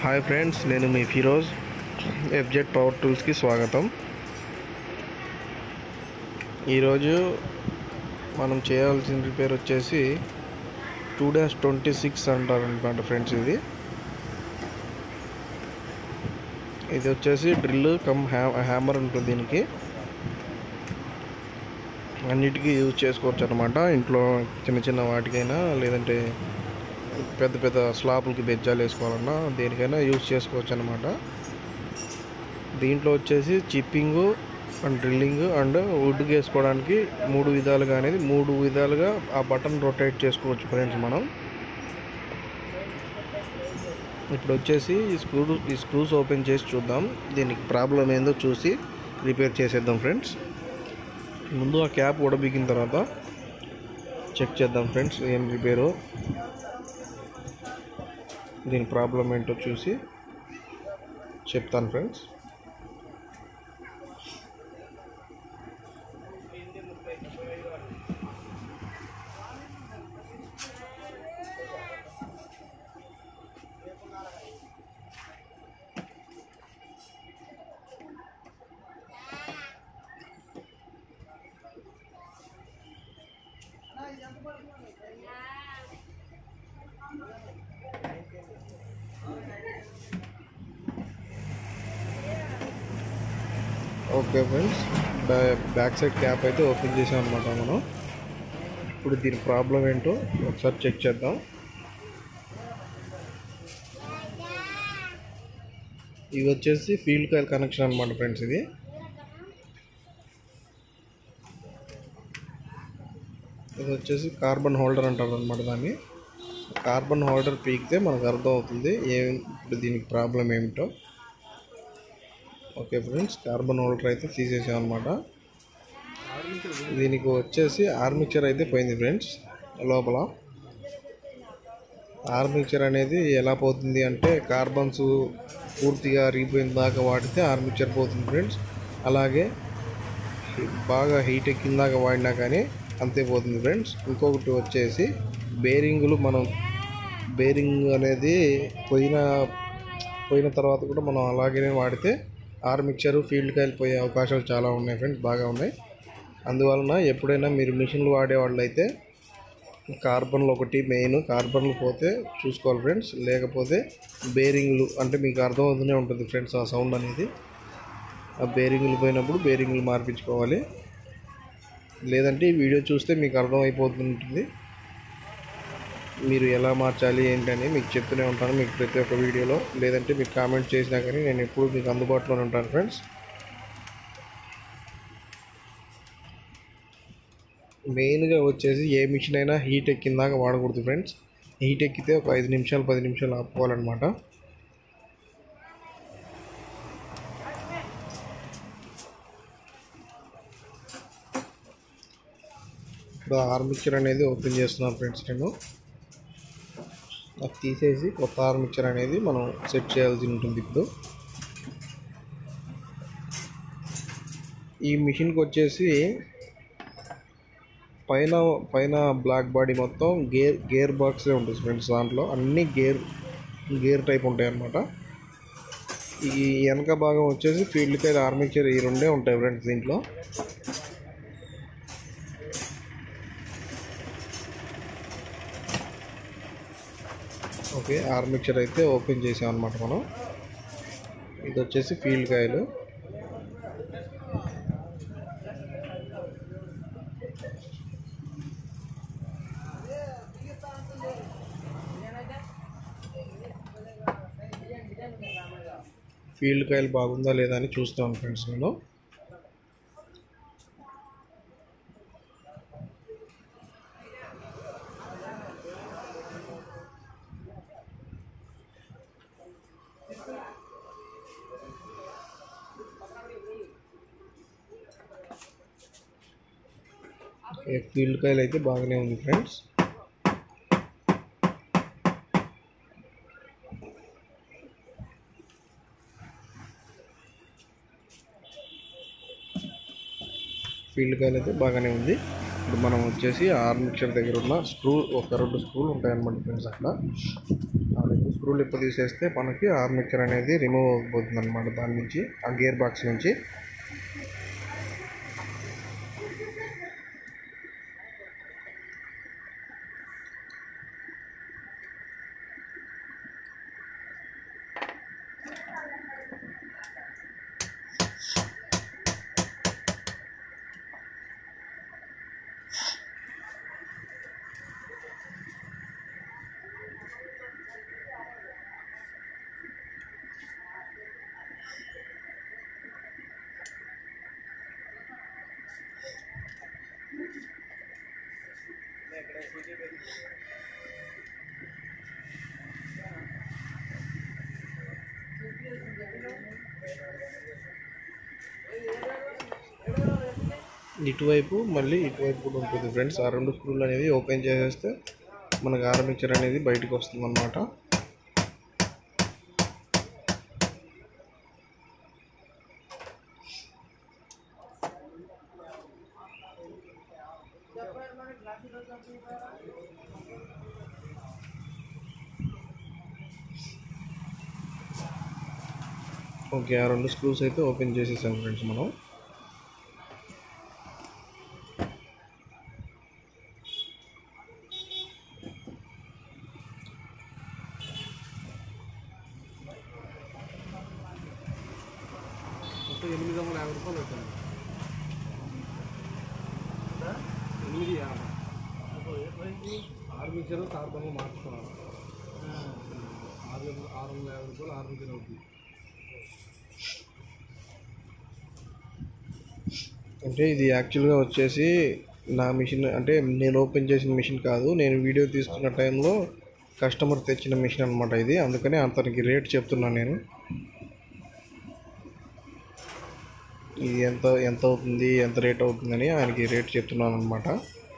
Hi friends నేను మీ Firoz F Z power టూల్స్కి స్వాగతం ఈరోజు మనం చేయాల్సిన రిపేర్ వచ్చేసి టూ డాష్ ట్వంటీ సిక్స్ అంటారు అనమాట ఫ్రెండ్స్ ఇది ఇది వచ్చేసి డ్రిల్ కమ్ హ్యా హ్యామర్ ఉంటుంది దీనికి అన్నిటికీ యూజ్ చేసుకోవచ్చు అనమాట ఇంట్లో చిన్న చిన్న వాటికైనా లేదంటే పెద్ద పెద్ద స్లాపులకి బెజ్జాలు వేసుకోవాలన్నా దేనికైనా యూజ్ చేసుకోవచ్చు అనమాట దీంట్లో వచ్చేసి చిప్పింగ్ అండ్ డ్రిల్లింగ్ అండ్ వుడ్కి వేసుకోవడానికి మూడు విధాలుగా అనేది మూడు విధాలుగా ఆ బటన్ రొటేట్ చేసుకోవచ్చు ఫ్రెండ్స్ మనం ఇప్పుడు వచ్చేసి ఈ స్క్రూ ఈ స్క్రూస్ ఓపెన్ చేసి చూద్దాం దీనికి ప్రాబ్లం ఏందో చూసి రిపేర్ చేసేద్దాం ఫ్రెండ్స్ ముందు ఆ క్యాప్ ఉడబిగిన తర్వాత చెక్ చేద్దాం ఫ్రెండ్స్ ఏం రిపేరు దీని ప్రాబ్లం ఏంటో చూసి చెప్తాను friends okay friends back side cap అయితే ఓపెన్ చేసాం అనమాట మనం ఇప్పుడు దీని ప్రాబ్లం ఏంటో ఒకసారి చెక్ చేద్దాం ఇవి వచ్చేసి ఫీల్డ్ కాయిల్ కనెక్షన్ అనమాట ఫ్రెండ్స్ ఇది ఇది వచ్చేసి కార్బన్ హోల్డర్ అంటారు అనమాట దాన్ని కార్బన్ హోల్డర్ పీకితే మనకు అర్థం అవుతుంది ఏం ఇప్పుడు దీనికి ప్రాబ్లం ఏమిటో ఓకే ఫ్రెండ్స్ కార్బన్ హోల్డర్ అయితే తీసేసాం అనమాట దీనికి వచ్చేసి ఆర్మిక్చర్ అయితే పోయింది ఫ్రెండ్స్ లోపల ఆర్మిక్చర్ అనేది ఎలా పోతుంది అంటే కార్బన్స్ పూర్తిగా అరిగిపోయిన దాకా వాడితే ఆర్మిక్చర్ పోతుంది ఫ్రెండ్స్ అలాగే బాగా హీట్ ఎక్కిన దాకా వాడినా కానీ అంతే పోతుంది ఫ్రెండ్స్ ఇంకొకటి వచ్చేసి బేరింగులు మనం బేరింగ్ అనేది పోయిన పోయిన తర్వాత కూడా మనం అలాగే వాడితే ఆర్ మిక్చరు ఫీల్డ్కి వెళ్ళిపోయే అవకాశాలు చాలా ఉన్నాయి ఫ్రెండ్స్ బాగా ఉన్నాయి అందువలన ఎప్పుడైనా మీరు మిషన్లు వాడే వాళ్ళు అయితే కార్బన్లు ఒకటి మెయిన్ కార్బన్లు పోతే చూసుకోవాలి ఫ్రెండ్స్ లేకపోతే బేరింగ్లు అంటే మీకు అర్థమవుతూనే ఉంటుంది ఫ్రెండ్స్ ఆ సౌండ్ అనేది ఆ బేరింగ్లు పోయినప్పుడు బేరింగ్లు మార్పించుకోవాలి లేదంటే ఈ వీడియో చూస్తే మీకు అర్థమైపోతుంటుంది మీరు ఎలా మార్చాలి ఏంటని మీకు చెప్తూనే ఉంటాను మీకు ప్రతి ఒక్క వీడియోలో లేదంటే మీకు కామెంట్ చేసినా కానీ నేను ఎప్పుడు మీకు అందుబాటులోనే ఉంటాను ఫ్రెండ్స్ మెయిన్గా వచ్చేసి ఏ మిషన్ అయినా హీట్ ఎక్కిందాక వాడకూడదు ఫ్రెండ్స్ హీట్ ఎక్కితే ఒక ఐదు నిమిషాలు పది నిమిషాలు ఆపుకోవాలన్నమాట ఇప్పుడు ఆర్మిక్చర్ అనేది ఓపెన్ చేస్తున్నాను ఫ్రెండ్స్ నేను అది తీసేసి కొత్త ఆర్మిక్చర్ అనేది మనం సెట్ చేయాల్సి ఉంటుంది ఇప్పుడు ఈ మిషన్కి వచ్చేసి పైన పైన బ్లాక్ బాడీ మొత్తం గేర్ గేర్ బాక్సే ఉంటుంది ఫ్రెండ్స్ దాంట్లో అన్ని గేర్ గేర్ టైప్ ఉంటాయి అన్నమాట ఈ వెనక భాగం వచ్చేసి ఫీల్డ్ కైల్ ఆర్మిక్చర్ ఈ రెండే ఉంటాయి ఫ్రెండ్స్ దీంట్లో ఓకే ఆర్మిక్చర్ అయితే ఓపెన్ చేసాం అనమాట మనం ఇది వచ్చేసి ఫీల్డ్ కాయలు ఫీల్డ్ కాయలు బాగుందా లేదా అని చూస్తాను ఫ్రెండ్స్ నేను ఫీల్డ్ కాయలు అయితే బాగానే ఉంది ఫ్రెండ్స్ ఫీల్డ్ కాయలు అయితే బాగానే ఉంది ఇప్పుడు మనం వచ్చేసి ఆర్మిక్చర్ దగ్గర ఉన్న స్క్రూ ఒక రెండు స్క్రూలు ఉంటాయన్నమాట ఫ్రెండ్స్ అక్కడ ఆ రెండు స్క్రూ లిప్ తీసేస్తే మనకి ఆర్మిచర్ అనేది రిమూవ్ అయిపోతుంది అనమాట దాని నుంచి ఆ గేర్ బాక్స్ నుంచి ఇటువైపు మళ్ళీ ఇటువైపు కూడా ఉంటుంది ఫ్రెండ్స్ ఆ రెండు స్క్రూలు అనేది ఓపెన్ చేసేస్తే మనకు ఆర్మిచర్ అనేది బయటకు వస్తుంది అనమాట ఓకే ఆ రెండు స్క్రూస్ అయితే ఓపెన్ చేసేసాం ఫ్రెండ్స్ మనం మొత్తం ఎనిమిది వందల యాభై రూపాయలు అవుతుంది ఎనిమిది యాభై ఆర్మీచర్ కార్బన్ మార్చుకున్నాను ఆరు వందల ఆరు వందల యాభై రూపాయలు ఆర్మీచర్ అవుతుంది అంటే ఇది యాక్చువల్గా వచ్చేసి నా మిషన్ అంటే నేను ఓపెన్ చేసిన మిషన్ కాదు నేను వీడియో తీసుకున్న టైంలో కస్టమర్ తెచ్చిన మిషన్ అనమాట ఇది అందుకని అతనికి రేట్ చెప్తున్నాను నేను ఇది ఎంత ఎంత అవుతుంది ఎంత రేట్ అవుతుందని ఆయనకి రేట్ చెప్తున్నాను అనమాట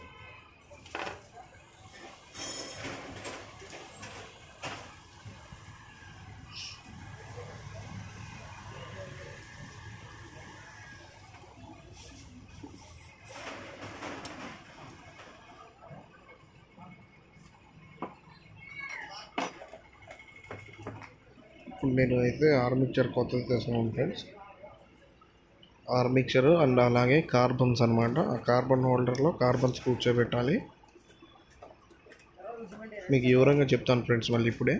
ఇప్పుడు నేను అయితే ఆర్మిక్చర్ కొత్తది తెస్తున్నాను ఫ్రెండ్స్ ఆర్మిక్చర్ అండ్ అలాగే కార్బన్స్ అనమాట ఆ కార్బన్ హోల్డర్లో కార్బన్స్ కూర్చోబెట్టాలి మీకు వివరంగా చెప్తాను ఫ్రెండ్స్ మళ్ళీ ఇప్పుడే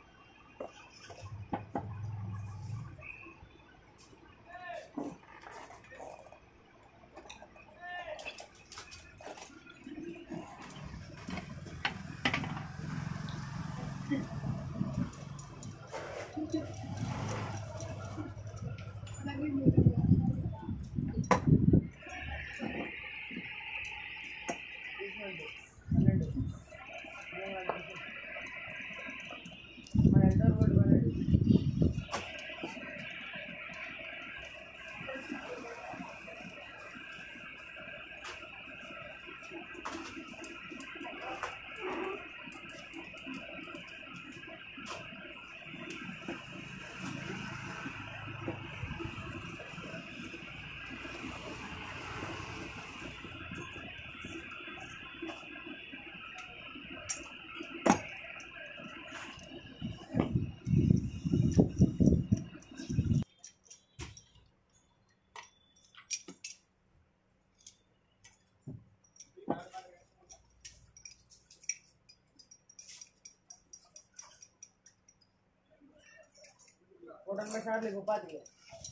होटल में शार्ट लिखो पाँच के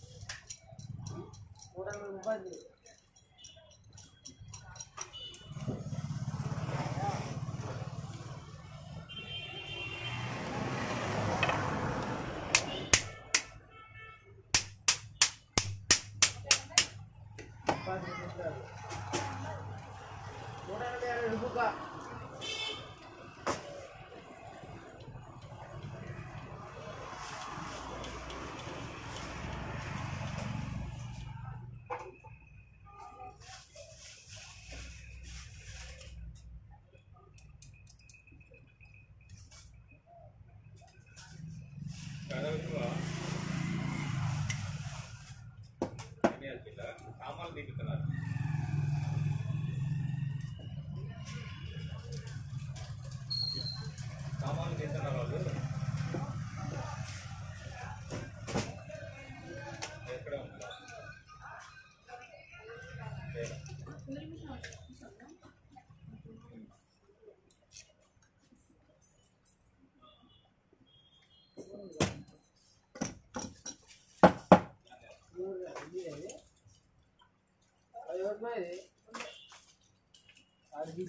होटल में पाँच के पाँच के होटल में यार रुका అది ఎవరిదో ఇది అడిగి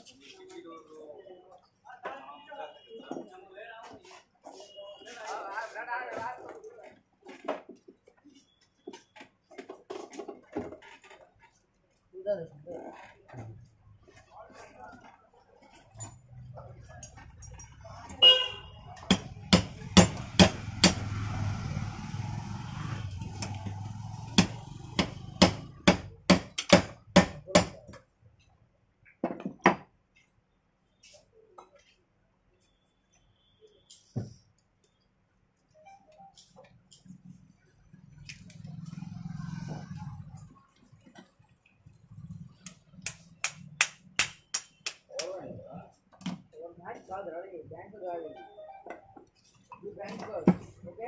బ్యాంక్ కాదు రాడి బ్యాంక్ కాదు ఇది బ్యాంక్ కాదు ఓకే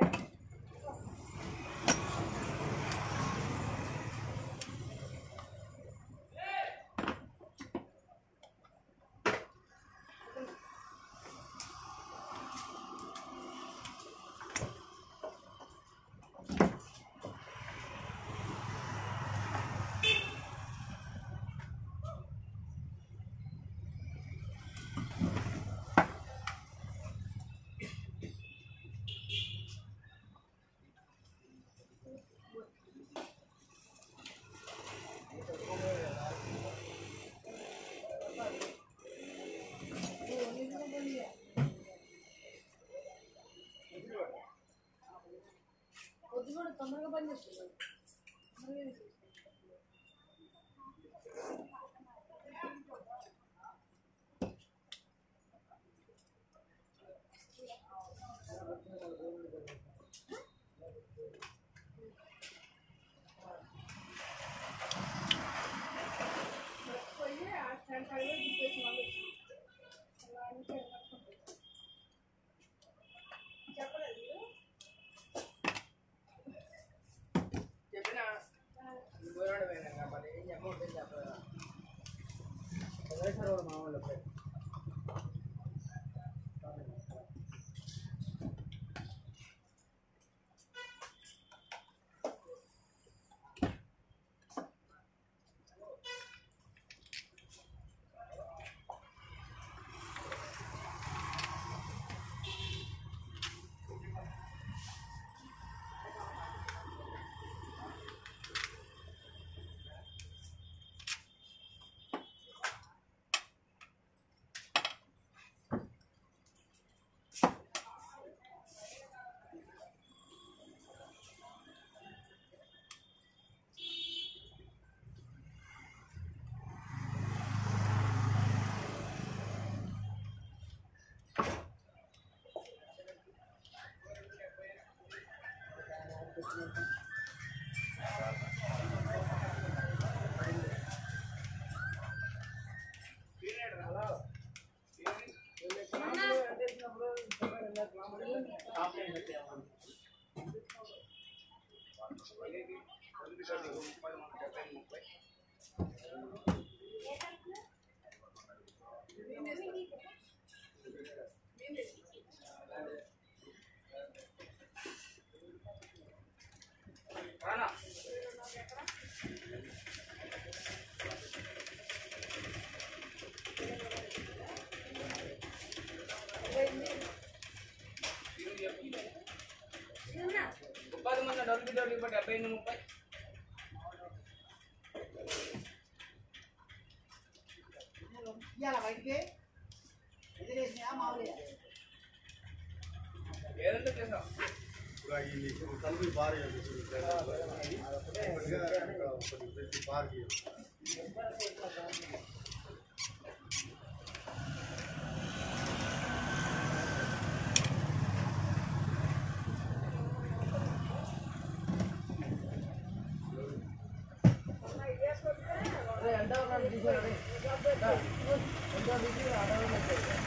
పొద్దున తొందరగా పని చేస్తుంది చెప్పిన పోయినాడు పోయినా మరి ఏం చెప్పమంటే చెప్పదా వదిలేసారు మా వాళ్ళు అప్పుడే. ముప్పై మంది డబ్బులు డబ్బులు ఇప్పటి డెబ్బై ఎనిమిది ముప్పై ఇవాళ బయటికి ఎదిరేసినా మామూలుగా ఏదంటే చేసాం కలిపి భారీ భారీ ఎంత ఉన్నాడు తీసాడు ఎంత తీసి అడవి